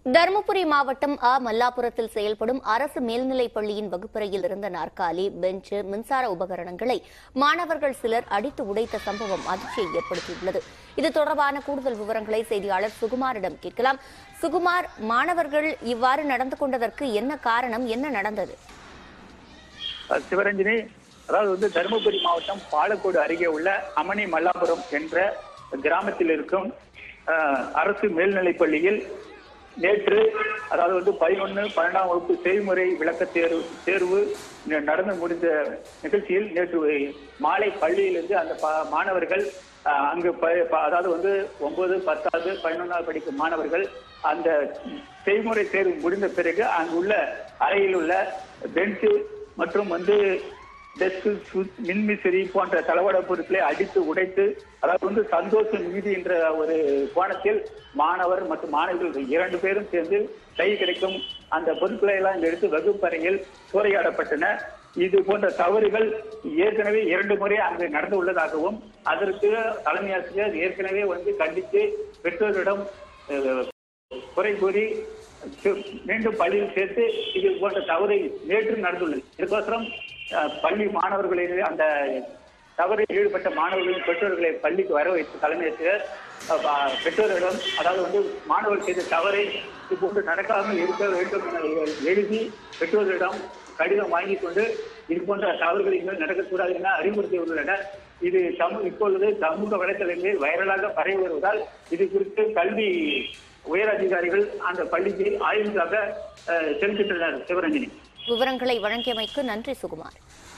தருமபுரி மாவட்டம் அ மல்லாபுரத்தில் செயல்படும் அரசு மேல்நிலைப் பள்ளியின் வகுப்பறையில் இருந்த நாற்காலி பெஞ்சு மின்சார உபகரணங்களை மாணவர்கள் சிலர் அடித்து உடைத்த சம்பவம் அதிர்ச்சியை ஏற்படுத்தியுள்ளது இது தொடர்பான கூடுதல் விவரங்களை செய்தியாளர் சுகுமாரிடம் கேட்கலாம் சுகுமார் மாணவர்கள் இவ்வாறு நடந்து கொண்டதற்கு என்ன காரணம் என்ன நடந்தது அஹ் சிவரஞ்சனி அதாவது வந்து தருமபுரி மாவட்டம் பாலக்கோடு அருகே உள்ள அமனி மல்லாபுரம் என்ற கிராமத்தில் இருக்கும் அஹ், அரசு மேல்நிலைப் பள்ளியில் நேற்று அதாவது வந்து பதினொன்று பன்னெண்டாம் வகுப்பு செய்முறை விளக்க தேர்வு தேர்வு ந- நடந்து முடிந்த நிகழ்ச்சியில் நேற்று மாலை பள்ளியிலிருந்து அந்த ப- மாணவர்கள் அஹ், அங்கு ப- ப- அதாவது வந்து ஒன்பது பத்தாவது பதினொன்றாவது படிக்கும் மாணவர்கள் அந்த செய்முறை தேர்வு முடிந்த பிறகு அங்குள்ள அறையில் உள்ள பெஞ்சு மற்றும் வந்து டெஸ்க் மின்மிசிறி போன்ற தளவாட பொருட்களை அடித்து உடைத்து அதாவது வந்து சந்தோஷம் மீதி என்ற ஒரு கோணத்தில் மாணவர் மற்றும் மாணவிகள் இரண்டு பேரும் சேர்ந்து கை கிடைக்கும் அந்த பொருட்களை எல்லாம் இங்க எடுத்து வகுப்பறையில் சூறையாடப்பட்டன இது போன்ற தவறுகள் ஏற்கனவே இரண்டு முறை அங்கு நடந்து உள்ளதாகவும் அதற்கு தலைமை ஆசிரியர் ஏற்கனவே வந்து கண்டித்து பெற்றோரிடம் அஹ், குறை கூறி சி- மீண்டும் பள்ளியில் சேர்த்து இது போன்ற தவறு நேற்று நடந்துள்ளது இதுக்கோசரம் அஹ், பள்ளி மாணவர்களின் அந்த தவறில் ஈடுபட்ட மாணவர்களின் பெற்றோர்களை பள்ளிக்கு வர வைத்து தலைமை ஆசிரியர் அஹ், ப- பெற்றோரிடம் அதாவது வந்து மாணவர்கள் செய்த தவறை இது போன்று நடக்காமல் இருக்க வேண்டும் என எழுதி பெற்றோர்களிடம் கடிதம் வாங்கி கொண்டு இது போன்ற தவறுகள் இனிமேல் நடக்கக்கூடாது என அறிவுறுத்தியுள்ளனர் இது சமூக இப்பொழுது சமூக வலைத்தளங்களில் வைரலாக பரவி வருவதால் இது குறித்து கல்வி உயர் அதிகாரிகள் அந்த பள்ளிக்கு ஆய்வுக்காக அஹ், செல்கின்றனர் சிவரஞ்சனி விவரங்களை வழங்கியமைக்கு நன்றி சுகுமார்